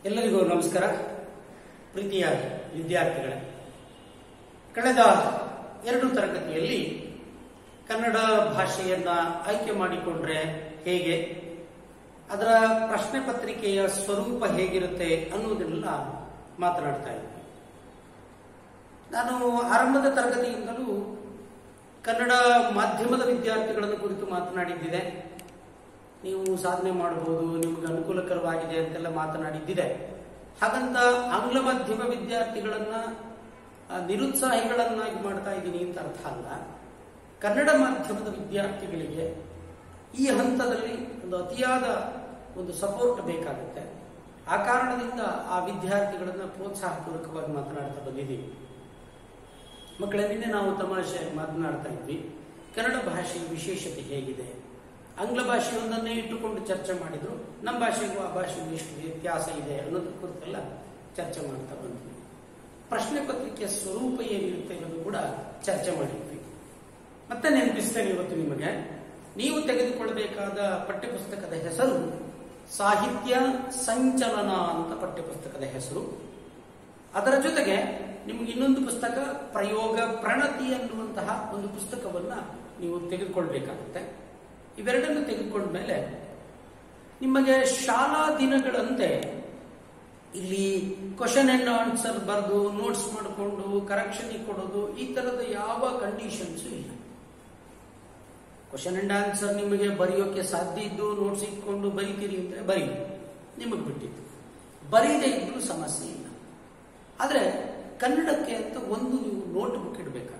ಎಲ್ಲರಿಗೂ ನಮಸ್ಕಾರ ಪ್ರೀತಿಯ ವಿದ್ಯಾರ್ಥಿಗಳೇ ಕಳೆದ ಎರಡು ತರಗತಿಯಲ್ಲಿ ಕನ್ನಡ ಭಾಷೆಯನ್ನ ಆಯ್ಕೆ ಮಾಡಿಕೊಂಡ್ರೆ ಹೇಗೆ ಅದರ ಪ್ರಶ್ನೆ ಪತ್ರಿಕೆಯ ಸ್ವರೂಪ ಹೇಗಿರುತ್ತೆ ಅನ್ನೋದನ್ನೆಲ್ಲ ಮಾತನಾಡ್ತಾ ಇದ್ದೆ ನಾನು ಆರಂಭದ ತರಗತಿಯಿಂದಲೂ ಕನ್ನಡ ಮಾಧ್ಯಮದ ವಿದ್ಯಾರ್ಥಿಗಳನ್ನು ಕುರಿತು ಮಾತನಾಡಿದ್ದಿದೆ ನೀವು ಸಾಧನೆ ಮಾಡಬಹುದು ನಿಮಗೆ ಅನುಕೂಲಕರವಾಗಿದೆ ಅಂತೆಲ್ಲ ಮಾತನಾಡಿದ್ದಿದೆ ಹಾಗಂತ ಆಂಗ್ಲ ಮಾಧ್ಯಮ ವಿದ್ಯಾರ್ಥಿಗಳನ್ನ ಆ, ನಿರುತ್ಸಾಹಿಗಳನ್ನಾಗಿ ಮಾಡ್ತಾ ಇದ್ದೀನಿ ಅಂತ ಅರ್ಥ ಅಲ್ಲ ಕನ್ನಡ ಮಾಧ್ಯಮದ ವಿದ್ಯಾರ್ಥಿಗಳಿಗೆ ಈ ಹಂತದಲ್ಲಿ ಒಂದು ಅತಿಯಾದ ಒಂದು ಸಪೋರ್ಟ್ ಬೇಕಾಗುತ್ತೆ ಆ ಕಾರಣದಿಂದ ಆ ವಿದ್ಯಾರ್ಥಿಗಳನ್ನ ಪ್ರೋತ್ಸಾಹಪೂರ್ವಕವಾಗಿ ಮಾತನಾಡ್ತಾ ಬಂದಿದ್ದೀವಿ ಮಕ್ಕಳೇ ನಿನ್ನೆ ನಾವು ತಮಾಷೆ ಮಾತನಾಡ್ತಾ ಇದ್ವಿ ಕನ್ನಡ ಭಾಷೆಯ ವಿಶೇಷತೆ ಹೇಗಿದೆ ಆಂಗ್ಲ ಭಾಷೆಯೊಂದನ್ನೇ ಇಟ್ಟುಕೊಂಡು ಚರ್ಚೆ ಮಾಡಿದ್ರು ನಮ್ಮ ಭಾಷೆಗೂ ಆ ಭಾಷೆಗೂ ಎಷ್ಟು ವ್ಯತ್ಯಾಸ ಇದೆ ಅನ್ನೋದ್ರ ಕುರಿತೆಲ್ಲ ಚರ್ಚೆ ಮಾಡ್ತಾ ಬಂದ್ವಿ ಪ್ರಶ್ನೆ ಪತ್ರಿಕೆಯ ಸ್ವರೂಪ ಏನಿರುತ್ತೆ ಅನ್ನೋದು ಕೂಡ ಚರ್ಚೆ ಮಾಡಿದ್ವಿ ಮತ್ತೆ ನೆನಪಿಸ್ತೇನೆ ಇವತ್ತು ನಿಮಗೆ ನೀವು ತೆಗೆದುಕೊಳ್ಳಬೇಕಾದ ಪಠ್ಯಪುಸ್ತಕದ ಹೆಸರು ಸಾಹಿತ್ಯ ಸಂಚಲನ ಅಂತ ಪಠ್ಯಪುಸ್ತಕದ ಹೆಸರು ಅದರ ಜೊತೆಗೆ ನಿಮ್ಗೆ ಇನ್ನೊಂದು ಪುಸ್ತಕ ಪ್ರಯೋಗ ಪ್ರಣತಿ ಅನ್ನುವಂತಹ ಒಂದು ಪುಸ್ತಕವನ್ನ ನೀವು ತೆಗೆದುಕೊಳ್ಬೇಕಾಗುತ್ತೆ ಇವೆರಡನ್ನು ತೆಗೆದುಕೊಂಡ್ಮೇಲೆ ನಿಮಗೆ ಶಾಲಾ ದಿನಗಳಂತೆ ಇಲ್ಲಿ ಕ್ವಶನ್ ಅಂಡ್ ಆನ್ಸರ್ ಬರೆದು ನೋಟ್ಸ್ ಮಾಡಿಕೊಂಡು ಕರೆಕ್ಷನ್ ಕೊಡೋದು ಈ ತರದ ಯಾವ ಕಂಡೀಷನ್ಸ್ ಇಲ್ಲ ಕ್ವಶನ್ ಅಂಡ್ ಆನ್ಸರ್ ನಿಮಗೆ ಬರೆಯೋಕೆ ಸಾಧ್ಯ ಇದ್ದು ನೋಟ್ಸ್ ಇಟ್ಕೊಂಡು ಬರೀತೀರಿ ಅಂದ್ರೆ ಬರೀ ನಿಮಗೆ ಬಿಟ್ಟಿದ್ದು ಬರೀದೇ ಇದ್ರೂ ಸಮಸ್ಯೆ ಇಲ್ಲ ಆದ್ರೆ ಕನ್ನಡಕ್ಕೆ ಅಂತ ಒಂದು ನೀವು ನೋಟ್ ಬುಕ್ ಇಡಬೇಕಾಗುತ್ತೆ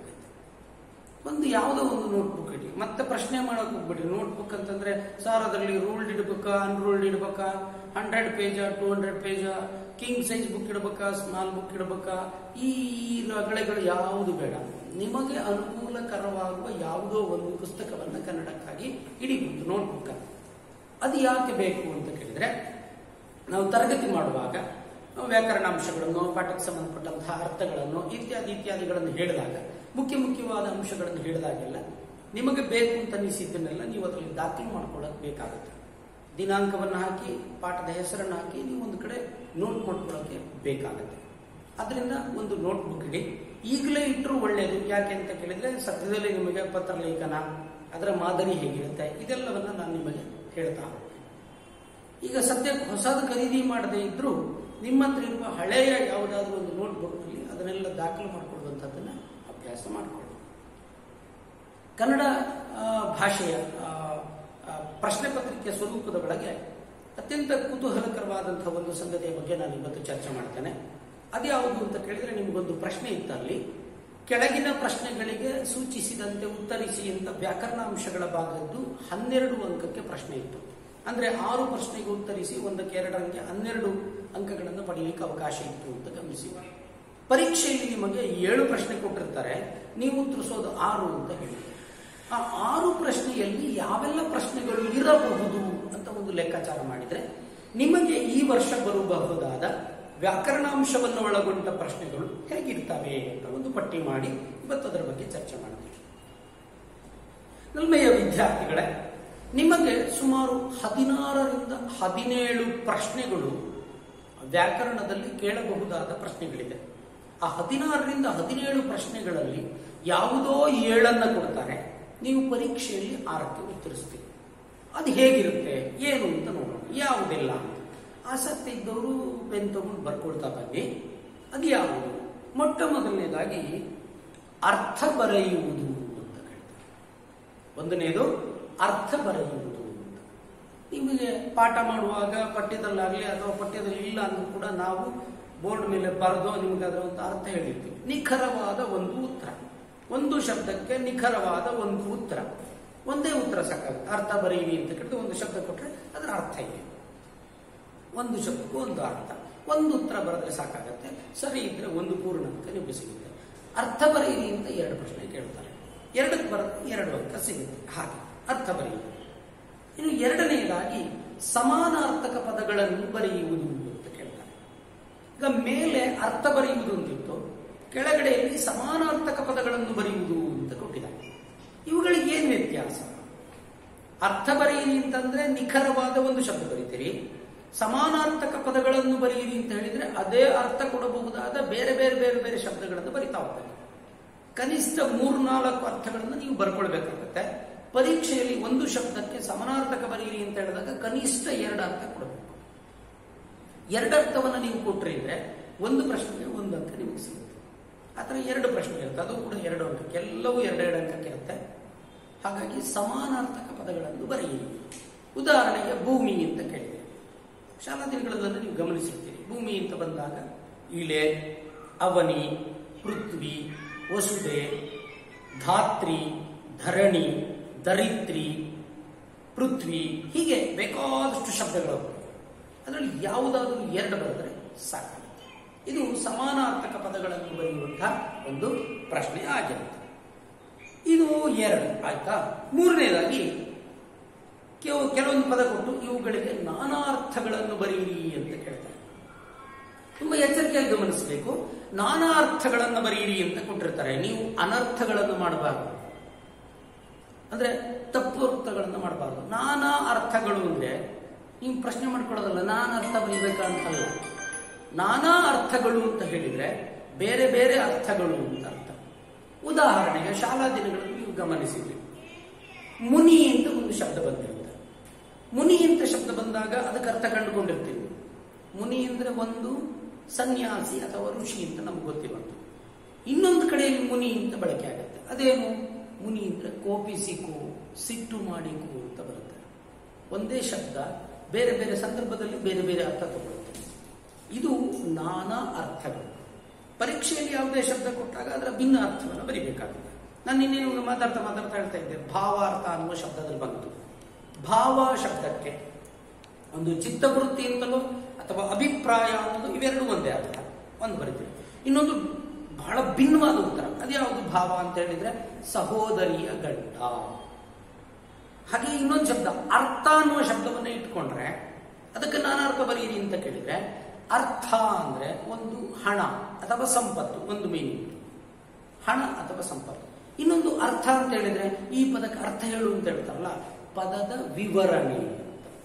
ಒಂದು ಯಾವುದೋ ಒಂದು ನೋಟ್ ಬುಕ್ ಇಡಿ ಮತ್ತೆ ಪ್ರಶ್ನೆ ಮಾಡಕ್ ಹೋಗ್ಬಿಡ್ರಿ ನೋಟ್ ಬುಕ್ ಅಂತಂದ್ರೆ ಸರ್ ಅದರಲ್ಲಿ ರೂಲ್ಡ್ ಇಡ್ಬೇಕಾ ಅನ್ರೂಲ್ಡ್ ಇಡ್ಬೇಕಾ hundred page two hundred page king size book ಇಡ್ಬೇಕಾ ಸ್ಮಾಲ್ ಬುಕ್ ಇಡ್ಬೇಕಾ ಈ ರಗಳೆಗಳು ಯಾವುದು ಬೇಡ ನಿಮಗೆ ಅನುಕೂಲಕರವಾಗುವ ಯಾವುದೋ ಒಂದು ಪುಸ್ತಕವನ್ನ ಕನ್ನಡಕ್ಕಾಗಿ ಇಡಿಬಹುದು ನೋಟ್ ಬುಕ್ ಅದು ಯಾಕೆ ಬೇಕು ಅಂತ ಕೇಳಿದ್ರೆ ನಾವು ತರಗತಿ ಮಾಡುವಾಗ ನಾವು ವ್ಯಾಕರಣಾಂಶಗಳನ್ನು ಪಾಠಕ್ಕೆ ಸಂಬಂಧಪಟ್ಟಂತಹ ಅರ್ಥಗಳನ್ನು ಇತ್ಯಾದಿ ಇತ್ಯಾದಿಗಳನ್ನು ಹೇಳಿದಾಗ ಮುಖ್ಯ ಮುಖ್ಯವಾದ ಅಂಶಗಳನ್ನು ಹೇಳಿದಾಗೆಲ್ಲ ನಿಮಗೆ ಬೇಕು ಅಂತ ಅನಿಸಿದ್ದನ್ನೆಲ್ಲ ನೀವು ಅದರಲ್ಲಿ ದಾಖಲು ಮಾಡ್ಕೊಳ್ಳೋಕೆ ಬೇಕಾಗುತ್ತೆ ದಿನಾಂಕವನ್ನು ಹಾಕಿ ಪಾಠದ ಹೆಸರನ್ನು ಹಾಕಿ ನೀವು ಒಂದು ಕಡೆ ನೋಟ್ ಮಾಡ್ಕೊಳ್ಳೋಕೆ ಬೇಕಾಗುತ್ತೆ ಅದರಿಂದ ಒಂದು ನೋಟ್ ಬುಕ್ ಇಡಿ ಈಗಲೇ ಇಟ್ಟರು ಒಳ್ಳೆಯದು ಯಾಕೆ ಅಂತ ಕೇಳಿದ್ರೆ ಸದ್ಯದಲ್ಲೇ ನಿಮಗೆ ಪತ್ರ ಲೇಖನ ಅದರ ಮಾದರಿ ಹೇಗಿರುತ್ತೆ ಇದೆಲ್ಲವನ್ನ ನಾನು ನಿಮಗೆ ಹೇಳ್ತಾ ಹೋಗ್ತೀನಿ ಈಗ ಸದ್ಯಕ್ಕೆ ಹೊಸದು ಖರೀದಿ ಮಾಡದೇ ಇದ್ರೂ ನಿಮ್ಮ ಹತ್ರ ಇರುವ ಹಳೆಯ ಯಾವುದಾದ್ರೂ ಒಂದು ನೋಟ್ ಬುಕ್ನಲ್ಲಿ ಅದನ್ನೆಲ್ಲ ದಾಖಲು ಮಾಡಿಕೊಳ್ಳುವಂಥದ್ದನ್ನ ಅಭ್ಯಾಸ ಮಾಡಿಕೊಳ್ಳಿ ಕನ್ನಡ ಆ, ಭಾಷೆಯ ಆ, ಆ, ಪ್ರಶ್ನೆ ಪತ್ರಿಕೆಯ ಸ್ವರೂಪದ ಒಳಗೆ ಅತ್ಯಂತ ಕುತೂಹಲಕರವಾದಂತಹ ಒಂದು ಸಂಗತಿಯ ಬಗ್ಗೆ ನಾನು ಇವತ್ತು ಚರ್ಚೆ ಮಾಡ್ತೇನೆ ಅದ್ಯಾವುದು ಅಂತ ಕೇಳಿದ್ರೆ ನಿಮಗೊಂದು ಪ್ರಶ್ನೆ ಇತ್ತಲ್ಲಿ ಕೆಳಗಿನ ಪ್ರಶ್ನೆಗಳಿಗೆ ಸೂಚಿಸಿದಂತೆ ಉತ್ತರಿಸಿ ಅಂತ ವ್ಯಾಕರಣಾಂಶಗಳ ಭಾಗದ್ದು ಹನ್ನೆರಡು ಅಂಕಕ್ಕೆ ಪ್ರಶ್ನೆ ಇತ್ತು ಅಂದ್ರೆ ಆರು ಪ್ರಶ್ನೆಗೆ ಉತ್ತರಿಸಿ ಒಂದಕ್ಕೆ ಎರಡು ಅಂಕೆ ಹನ್ನೆರಡು ಅಂಕಗಳನ್ನು ಪಡೆಯಲಿಕ್ಕೆ ಅವಕಾಶ ಇತ್ತು ಅಂತ ಗಮನಿಸಿ ಪರೀಕ್ಷೆಯಲ್ಲಿ ನಿಮಗೆ ಏಳು ಪ್ರಶ್ನೆ ಕೊಟ್ಟಿರ್ತಾರೆ ನೀವು ಉತ್ತರಿಸೋದು ಆರು ಅಂತ ಹೇಳಿ ಆ ಆರು ಪ್ರಶ್ನೆಯಲ್ಲಿ ಯಾವೆಲ್ಲ ಪ್ರಶ್ನೆಗಳು ಇರಬಹುದು ಅಂತ ಒಂದು ಲೆಕ್ಕಾಚಾರ ಮಾಡಿದ್ರೆ ನಿಮಗೆ ಈ ವರ್ಷ ಬರಬಹುದಾದ ವ್ಯಾಕರಣಾಂಶವನ್ನು ಒಳಗೊಂಡ ಪ್ರಶ್ನೆಗಳು ಹೇಗಿರ್ತವೆ ಅಂತ ಒಂದು ಪಟ್ಟಿ ಮಾಡಿ ಇವತ್ತು ಅದರ ಬಗ್ಗೆ ಚರ್ಚೆ ಮಾಡ್ತೀವಿ ನಲ್ಮೆಯ ವಿದ್ಯಾರ್ಥಿಗಳೇ ನಿಮಗೆ ಸುಮಾರು ಹದಿನಾರರಿಂದ ಹದಿನೇಳು ಪ್ರಶ್ನೆಗಳು ವ್ಯಾಕರಣದಲ್ಲಿ ಕೇಳಬಹುದಾದ ಪ್ರಶ್ನೆಗಳಿದೆ ಆ ಹದಿನಾರರಿಂದ ಹದಿನೇಳು ಪ್ರಶ್ನೆಗಳಲ್ಲಿ ಯಾವುದೋ ಏಳನ್ನ ಕೊಡ್ತಾರೆ ನೀವು ಪರೀಕ್ಷೆಯಲ್ಲಿ ಆರಕ್ಕೆ ಉತ್ತರಿಸ್ತೀರಿ ಅದು ಹೇಗಿರುತ್ತೆ ಏನು ಅಂತ ನೋಡೋಣ ಯಾವುದಿಲ್ಲ ಅಂತ ಆಸಕ್ತಿ ಇದ್ದವರು ಪೆನ್ ತಗೊಂಡು ಬರ್ಕೊಳ್ತಾ ಬನ್ನಿ ಅದು ಯಾವುದು ಮೊಟ್ಟ ಮೊದಲನೇದಾಗಿ ಅರ್ಥ ಬರೆಯುವುದು ಅಂತ ಹೇಳ್ತಾರೆ ಒಂದನೇದು ಅರ್ಥ ಬರೆಯುವುದು ಅಂತ ನಿಮಗೆ ಪಾಠ ಮಾಡುವಾಗ ಪಠ್ಯದಲ್ಲಾಗಲಿ ಅಥವಾ ಪಠ್ಯದಲ್ಲಿ ಇಲ್ಲ ಅಂದ್ರೂ ಕೂಡ ನಾವು ಬೋರ್ಡ್ ಮೇಲೆ ಬರೆದು ನಿಮ್ಗೆ ಅದರ ಒಂದು ಅರ್ಥ ಹೇಳಿರ್ತೀವಿ ನಿಖರವಾದ ಒಂದು ಉತ್ತರ ಒಂದು ಶಬ್ದಕ್ಕೆ ನಿಖರವಾದ ಒಂದು ಉತ್ತರ ಒಂದೇ ಉತ್ತರ ಸಾಕಾಗುತ್ತೆ ಅರ್ಥ ಬರೆಯಿರಿ ಅಂತ ಕೇಳಿದ್ರೆ ಒಂದು ಶಬ್ದ ಕೊಟ್ಟರೆ ಅದರ ಅರ್ಥ ಇದೆ ಒಂದು ಶಬ್ದಕ್ಕೂ ಒಂದು ಅರ್ಥ ಒಂದು ಉತ್ತರ ಬರೆದ್ರೆ ಸಾಕಾಗತ್ತೆ ಸರಿ ಇದ್ರೆ ಒಂದು ಪೂರ್ಣಾಂಕ ನಿಮಗೆ ಸಿಗುತ್ತೆ ಅರ್ಥ ಬರೆಯಿರಿ ಅಂತ ಎರಡು ಪ್ರಶ್ನೆ ಕೇಳ್ತಾರೆ ಎರಡಕ್ಕೆ ಬರೆದ್ರೆ ಎರಡು ಅಂಕ ಸಿಗುತ್ತೆ ಹಾಗೆ ಅರ್ಥ ಬರೆಯುವುದು ಇನ್ನು ಎರಡನೆಯದಾಗಿ ಸಮಾನಾರ್ಥಕ ಪದಗಳನ್ನು ಬರೆಯುವುದು ಅಂತ ಕೇಳ್ತಾರೆ ಈಗ ಮೇಲೆ ಅರ್ಥ ಬರೆಯುವುದು ಅಂತಿತ್ತು ಕೆಳಗಡೆಯಲ್ಲಿ ಸಮಾನಾರ್ಥಕ ಪದಗಳನ್ನು ಬರೆಯುವುದು ಅಂತ ಕೊಟ್ಟಿದ್ದಾರೆ ಇವುಗಳಿಗೆ ಏನು ವ್ಯತ್ಯಾಸ ಅರ್ಥ ಬರೆಯಿರಿ ಅಂತಂದ್ರೆ ನಿಖರವಾದ ಒಂದು ಶಬ್ದ ಬರೀತೀರಿ ಸಮಾನಾರ್ಥಕ ಪದಗಳನ್ನು ಬರೆಯಿರಿ ಅಂತ ಹೇಳಿದ್ರೆ ಅದೇ ಅರ್ಥ ಕೊಡಬಹುದಾದ ಬೇರೆ ಬೇರೆ ಬೇರೆ ಬೇರೆ ಶಬ್ದಗಳನ್ನು ಬರಿತಾ ಹೋಗ್ಬೇಕು ಕನಿಷ್ಠ ಮೂರ್ನಾಲ್ಕು ಅರ್ಥಗಳನ್ನು ನೀವು ಬರ್ಕೊಳ್ಬೇಕಾಗುತ್ತೆ ಪರೀಕ್ಷೆಯಲ್ಲಿ ಒಂದು ಶಬ್ದಕ್ಕೆ ಸಮಾನಾರ್ಥಕ ಬರೀರಿ ಅಂತ ಹೇಳಿದಾಗ ಕನಿಷ್ಠ ಎರಡು ಅರ್ಥ ಕೊಡಬೇಕು ಎರಡು ಅರ್ಥವನ್ನು ನೀವು ಕೊಟ್ಟರೆ ಒಂದು ಪ್ರಶ್ನೆಗೆ ಒಂದು ಅಂಕ ನಿಮಗೆ ಸಿಗುತ್ತೆ ಆ ಥರ ಎರಡು ಪ್ರಶ್ನೆ ಇರುತ್ತೆ ಅದು ಕೂಡ ಎರಡು ಅಂಕಕ್ಕೆ ಎಲ್ಲವೂ ಎರಡೆರಡು ಅಂಕಕ್ಕೆ ಇರುತ್ತೆ ಹಾಗಾಗಿ ಸಮಾನಾರ್ಥಕ ಪದಗಳನ್ನು ಬರೆಯಿರಿ ಉದಾಹರಣೆಗೆ ಭೂಮಿ ಅಂತ ಕೇಳಿದೆ ಶಾಲಾ ದಿನಗಳಲ್ಲಿ ನೀವು ಗಮನಿಸಿರ್ತೀರಿ ಭೂಮಿ ಅಂತ ಬಂದಾಗ ಇಳೆ ಅವನಿ ಪೃಥ್ವಿ ವಸುದೆ ಧಾತ್ರಿ ಧರಣಿ ದರಿತ್ರಿ ಪೃಥ್ವಿ ಹೀಗೆ ಬೇಕಾದಷ್ಟು ಶಬ್ದಗಳು ಅದರಲ್ಲಿ ಯಾವುದಾದರೂ ಎರಡು ಬರೆದರೆ ಸಾಕಾಗುತ್ತೆ ಇದು ಸಮಾನಾರ್ಥಕ ಪದಗಳನ್ನು ಬರೆಯುವಂತಹ ಒಂದು ಪ್ರಶ್ನೆ ಆಗಿರುತ್ತೆ ಇದು ಎರಡು ಆಯ್ತಾ ಮೂರನೇದಾಗಿ ಕೆಲವು ಕೆಲವೊಂದು ಪದ ಕೊಟ್ಟು ಇವುಗಳಿಗೆ ನಾನಾ ಅರ್ಥಗಳನ್ನು ಬರೆಯಿರಿ ಅಂತ ಕೇಳ್ತಾರೆ ತುಂಬಾ ಎಚ್ಚರಿಕೆಯಲ್ಲಿ ಗಮನಿಸಬೇಕು ನಾನಾ ಅರ್ಥಗಳನ್ನು ಬರೆಯಿರಿ ಅಂತ ಕೊಟ್ಟಿರ್ತಾರೆ ನೀವು ಅನರ್ಥಗಳನ್ನು ಮಾಡಬಾರದು ಅಂದ್ರೆ ತಪ್ಪು ಅರ್ಥಗಳನ್ನು ಮಾಡಬಾರದು ನಾನಾ ಅರ್ಥಗಳು ಅಂದ್ರೆ ನೀವು ಪ್ರಶ್ನೆ ಮಾಡ್ಕೊಳ್ಳೋದಲ್ಲ ನಾನು ಅರ್ಥ ಬರೀಬೇಕಂತಲ್ಲ ನಾನಾ ಅರ್ಥಗಳು ಅಂತ ಹೇಳಿದ್ರೆ ಬೇರೆ ಬೇರೆ ಅರ್ಥಗಳು ಅಂತ ಅರ್ಥ ಉದಾಹರಣೆಗೆ ಶಾಲಾ ದಿನಗಳಲ್ಲಿ ನೀವು ಗಮನಿಸಿದ್ರಿ ಮುನಿ ಅಂತ ಒಂದು ಶಬ್ದ ಬಂದಿರುತ್ತೆ ಮುನಿ ಅಂತ ಶಬ್ದ ಬಂದಾಗ ಅದಕ್ಕೆ ಅರ್ಥ ಕಂಡುಕೊಂಡಿರ್ತೀವಿ ಮುನಿ ಅಂದ್ರೆ ಒಂದು ಸನ್ಯಾಸಿ ಅಥವಾ ಋಷಿ ಅಂತ ನಮ್ಗೆ ಗೊತ್ತಿರುವಂತ ಇನ್ನೊಂದು ಕಡೆಯಲ್ಲಿ ಮುನಿ ಅಂತ ಬಳಕೆ ಆಗುತ್ತೆ ಅದೇನು ಮುನಿ ಅಂದ್ರೆ ಕೋಪಿಸಿಕೋ ಸಿಟ್ಟು ಮಾಡಿಕೋ ಅಂತ ಬರುತ್ತೆ ಒಂದೇ ಶಬ್ದ ಬೇರೆ ಬೇರೆ ಸಂದರ್ಭದಲ್ಲಿ ಬೇರೆ ಬೇರೆ ಅರ್ಥ ತಗೊಳ್ಳುತ್ತೆ ಇದು ನಾನಾ ಅರ್ಥಗಳು ಪರೀಕ್ಷೆಯಲ್ಲಿ ಯಾವುದೇ ಶಬ್ದ ಕೊಟ್ಟಾಗ ಅದರ ಭಿನ್ನ ಅರ್ಥವನ್ನು ಬರಿಬೇಕಾಗುತ್ತೆ ನಾನು ನಿನ್ನೆ ನಿಮ್ಗೆ ಮಾತಾಡ್ತಾ ಮಾತಾಡ್ತಾ ಹೇಳ್ತಾ ಇದ್ದೆ ಭಾವಾರ್ಥ ಅನ್ನುವ ಶಬ್ದದಲ್ಲಿ ಬಂತು ಭಾವ ಶಬ್ದಕ್ಕೆ ಒಂದು ಚಿತ್ತವೃತ್ತಿ ಅಂತಲೋ ಅಥವಾ ಅಭಿಪ್ರಾಯ ಅನ್ನೋದು ಇವೆರಡೂ ಒಂದೇ ಅರ್ಥ ಒಂದು ಬರೀತೀವಿ ಇನ್ನೊಂದು ಬಹಳ ಭಿನ್ನವಾದ ಉತ್ತರ ಅದ್ಯಾವುದು ಭಾವ ಅಂತ ಹೇಳಿದ್ರೆ ಸಹೋದರಿಯ ಗಂಡ ಹಾಗೆ ಇನ್ನೊಂದು ಶಬ್ದ ಅರ್ಥ ಅನ್ನುವ ಶಬ್ದವನ್ನ ಇಟ್ಕೊಂಡ್ರೆ ಅದಕ್ಕೆ ನಾನು ಅರ್ಥ ಬರೀರಿ ಅಂತ ಕೇಳಿದ್ರೆ ಅರ್ಥ ಅಂದ್ರೆ ಒಂದು ಹಣ ಅಥವಾ ಸಂಪತ್ತು ಒಂದು ಮೀನಿಂಗ್ ಹಣ ಅಥವಾ ಸಂಪತ್ತು ಇನ್ನೊಂದು ಅರ್ಥ ಅಂತ ಹೇಳಿದ್ರೆ ಈ ಪದಕ್ಕೆ ಅರ್ಥ ಹೇಳು ಅಂತ ಹೇಳ್ತಾರಲ್ಲ ಪದದ ವಿವರಣೆ ಅಂತ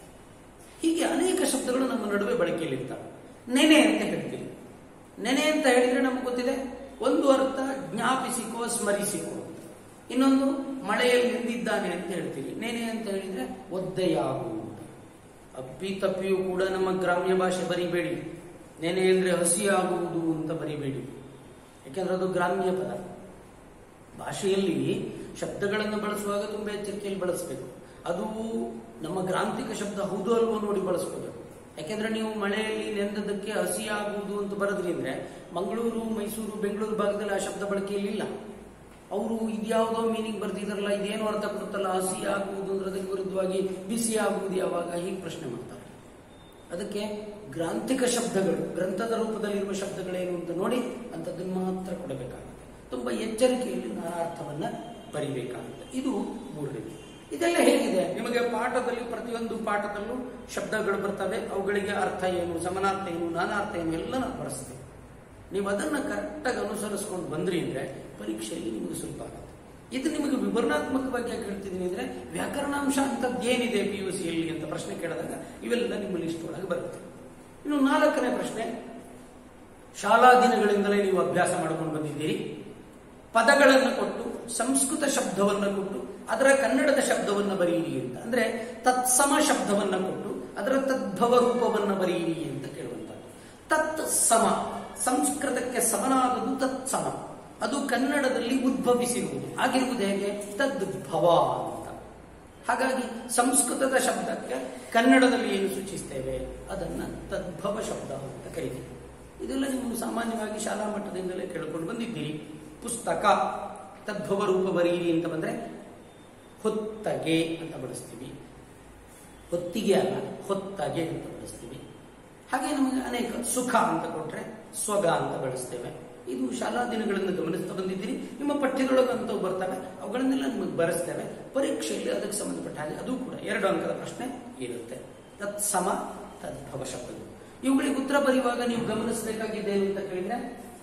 ಹೀಗೆ ಅನೇಕ ಶಬ್ದಗಳು ನಮ್ಮ ನಡುವೆ ಬಳಕೆಯಲ್ಲಿರ್ತವೆ ನೆನೆ ಅಂತ ಹೇಳ್ತೀವಿ ನೆನೆ ಅಂತ ಹೇಳಿದ್ರೆ ನಮ್ಗೆ ಗೊತ್ತಿದೆ ಒಂದು ಅರ್ಥ ಜ್ಞಾಪಿಸಿಕೋ ಸ್ಮರಿಸಿಕೋ ಅಂತ ಇನ್ನೊಂದು ಮಳೆಯಲ್ಲಿ ನಿಂದಿದ್ದಾನೆ ಅಂತ ಹೇಳ್ತೀವಿ ನೆನೆ ಅಂತ ಹೇಳಿದ್ರೆ ಒದ್ದೆಯಾಗು ಅಂತ ಅಪ್ಪಿ ತಪ್ಪಿಯೂ ಕೂಡ ನಮ್ಮ ಗ್ರಾಮ್ಯ ಭಾಷೆ ಬರಿಬೇಡಿ ನೆನೆ ಅಂದ್ರೆ ಹಸಿಯಾಗುವುದು ಅಂತ ಬರಿಬೇಡಿ ಯಾಕೆಂದ್ರೆ ಅದು ಗ್ರಾಮ್ಯ ಪದ ಭಾಷೆಯಲ್ಲಿ ಶಬ್ದಗಳನ್ನು ಬಳಸುವಾಗ ತುಂಬಾ ಎಚ್ಚರಿಕೆಯಲ್ಲಿ ಬಳಸಬೇಕು ಅದು ನಮ್ಮ ಗ್ರಾಂಥಿಕ ಶಬ್ದ ಹೌದು ಅಲ್ವೋ ನೋಡಿ ಬಳಸ್ಕೋಬೇಕು ಯಾಕೆಂದ್ರೆ ನೀವು ಮಳೆಯಲ್ಲಿ ನೆಂದದಕ್ಕೆ ಹಸಿಯಾಗುವುದು ಅಂತ ಬರೆದ್ರಿ ಅಂದ್ರೆ ಮಂಗಳೂರು ಮೈಸೂರು ಬೆಂಗಳೂರು ಭಾಗದಲ್ಲಿ ಆ ಶಬ್ದ ಬಳಕೆಯಲ್ಲಿಲ್ಲ ಅವರು ಇದ್ಯಾವುದೋ ಮೀನಿಂಗ್ ಬರ್ದಿದಾರಲ್ಲ ಇದೇನು ಅರ್ಥ ಕೊಡುತ್ತಲ್ಲ ಹಸಿ ಆಗುವುದು ಅಂದ್ರೆ ಅದಕ್ಕೆ ವಿರುದ್ಧವಾಗಿ ಬಿಸಿ ಆಗುವುದು ಯಾವಾಗ ಹೀಗೆ ಪ್ರಶ್ನೆ ಮಾಡ್ತಾರೆ ಅದಕ್ಕೆ ಗ್ರಾಂಥಿಕ ಶಬ್ದಗಳು ಗ್ರಂಥದ ರೂಪದಲ್ಲಿರುವ ಶಬ್ದಗಳೇನು ಅಂತ ನೋಡಿ ಅಂಥದ್ದನ್ನು ಮಾತ್ರ ಕೊಡಬೇಕಾಗುತ್ತೆ ತುಂಬಾ ಎಚ್ಚರಿಕೆಯಲ್ಲಿ ನಾನಾ ಅರ್ಥವನ್ನ ಬರಿಬೇಕಾಗುತ್ತೆ ಇದು ಮೂರನೇದು ಇದೆಲ್ಲ ಹೇಗಿದೆ ನಿಮಗೆ ಪಾಠದಲ್ಲಿ ಪ್ರತಿಯೊಂದು ಪಾಠದಲ್ಲೂ ಶಬ್ದಗಳು ಬರ್ತವೆ ಅವುಗಳಿಗೆ ಅರ್ಥ ಏನು ಸಮಾನಾರ್ಥ ಏನು ನಾನಾರ್ಥ ಏನು ಎಲ್ಲ ನಾವು ಬಳಸ್ತೇವೆ ನೀವು ಅದನ್ನ ಕರೆಕ್ಟಾಗಿ ಅನುಸರಿಸ್ಕೊಂಡು ಬಂದ್ರಿ ಅಂದ್ರೆ ಪರೀಕ್ಷೆಯಲ್ಲಿ ನಿಮಗೆ ಸುಲಭ ಆಗುತ್ತೆ ಇದು ನಿಮಗೆ ವಿವರಣಾತ್ಮಕವಾಗಿ ಯಾಕೆ ಹೇಳ್ತಿದ್ದೀನಿ ಅಂದ್ರೆ ವ್ಯಾಕರಣಾಂಶ ಅಂತದ್ದೇನಿದೆ ಪಿ ಯು ಸಿಯಲ್ಲಿ ಅಂತ ಪ್ರಶ್ನೆ ಕೇಳಿದಾಗ ಇವೆಲ್ಲ ನಿಮ್ಮ ಲಿಸ್ಟ್ ಒಳಗೆ ಬರುತ್ತೆ ಇನ್ನು ನಾಲ್ಕನೇ ಪ್ರಶ್ನೆ ಶಾಲಾ ದಿನಗಳಿಂದಲೇ ನೀವು ಅಭ್ಯಾಸ ಮಾಡ್ಕೊಂಡು ಬಂದಿದ್ದೀರಿ ಪದಗಳನ್ನು ಕೊಟ್ಟು ಸಂಸ್ಕೃತ ಶಬ್ದವನ್ನು ಕೊಟ್ಟು ಅದರ ಕನ್ನಡದ ಶಬ್ದವನ್ನು ಬರೆಯಿರಿ ಅಂತ ಅಂದ್ರೆ ತತ್ಸಮ ಶಬ್ದವನ್ನು ಕೊಟ್ಟು ಅದರ ತದ್ಭವ ರೂಪವನ್ನು ಬರೆಯಿರಿ ಅಂತ ಕೇಳುವಂತದ್ದು ತತ್ ಸಮ ಸಂಸ್ಕೃತಕ್ಕೆ ಸಮನಾದದು ತತ್ಸಮ ಅದು ಕನ್ನಡದಲ್ಲಿ ಉದ್ಭವಿಸಿರುವುದು ಆಗಿರುವುದು ಹೇಗೆ ತದ್ಭವ ಅಂತ ಹಾಗಾಗಿ ಸಂಸ್ಕೃತದ ಶಬ್ದಕ್ಕೆ ಕನ್ನಡದಲ್ಲಿ ಏನು ಸೂಚಿಸ್ತೇವೆ ಅದನ್ನ ತದ್ಭವ ಶಬ್ದ ಅಂತ ಕರೀತೀವಿ ಇದೆಲ್ಲ ನೀವು ಸಾಮಾನ್ಯವಾಗಿ ಶಾಲಾ ಮಟ್ಟದಿಂದಲೇ ಕೇಳ್ಕೊಂಡು ಬಂದಿದ್ದೀರಿ ಪುಸ್ತಕ ತದ್ಭವ ರೂಪ ಬರೀರಿ ಅಂತ ಬಂದ್ರೆ ಹೊತ್ತಗೆ ಅಂತ ಬಳಸ್ತೀವಿ ಹೊತ್ತಿಗೆ ಅಲ್ಲ ಹೊತ್ತಗೆ ಅಂತ ಬಳಸ್ತೀವಿ ಹಾಗೆ ನಮಗೆ ಅನೇಕ ಸುಖ ಅಂತ ಕೊಟ್ರೆ ಸ್ವಗ ಅಂತ ಬಳಸ್ತೇವೆ ಇದು ಶಾಲಾ ದಿನಗಳನ್ನು ಗಮನಿಸ್ತಾ ಬಂದಿದ್ದೀರಿ ನಿಮ್ಮ ಪಠ್ಯದೊಳಗಂತವು ಬರ್ತವೆ ಅವುಗಳನ್ನೆಲ್ಲ ನಿಮಗೆ ಬರೆಸ್ತೇವೆ ಪರೀಕ್ಷೆಯಲ್ಲಿ ಅದಕ್ಕೆ ಸಂಬಂಧಪಟ್ಟ ಹಾಗೆ ಅದು ಕೂಡ ಎರಡು ಅಂಕದ ಪ್ರಶ್ನೆ ಇರುತ್ತೆ ತತ್ಸಮ ತದ್ಭವ ಶಬ್ದಗಳು ಇವುಗಳಿಗೆ ಉತ್ತರ ಬರೆಯುವಾಗ ನೀವು ಗಮನಿಸಬೇಕಾಗಿದ್ದೇನು ಅಂತ ಕೇಳಿದ್ರೆ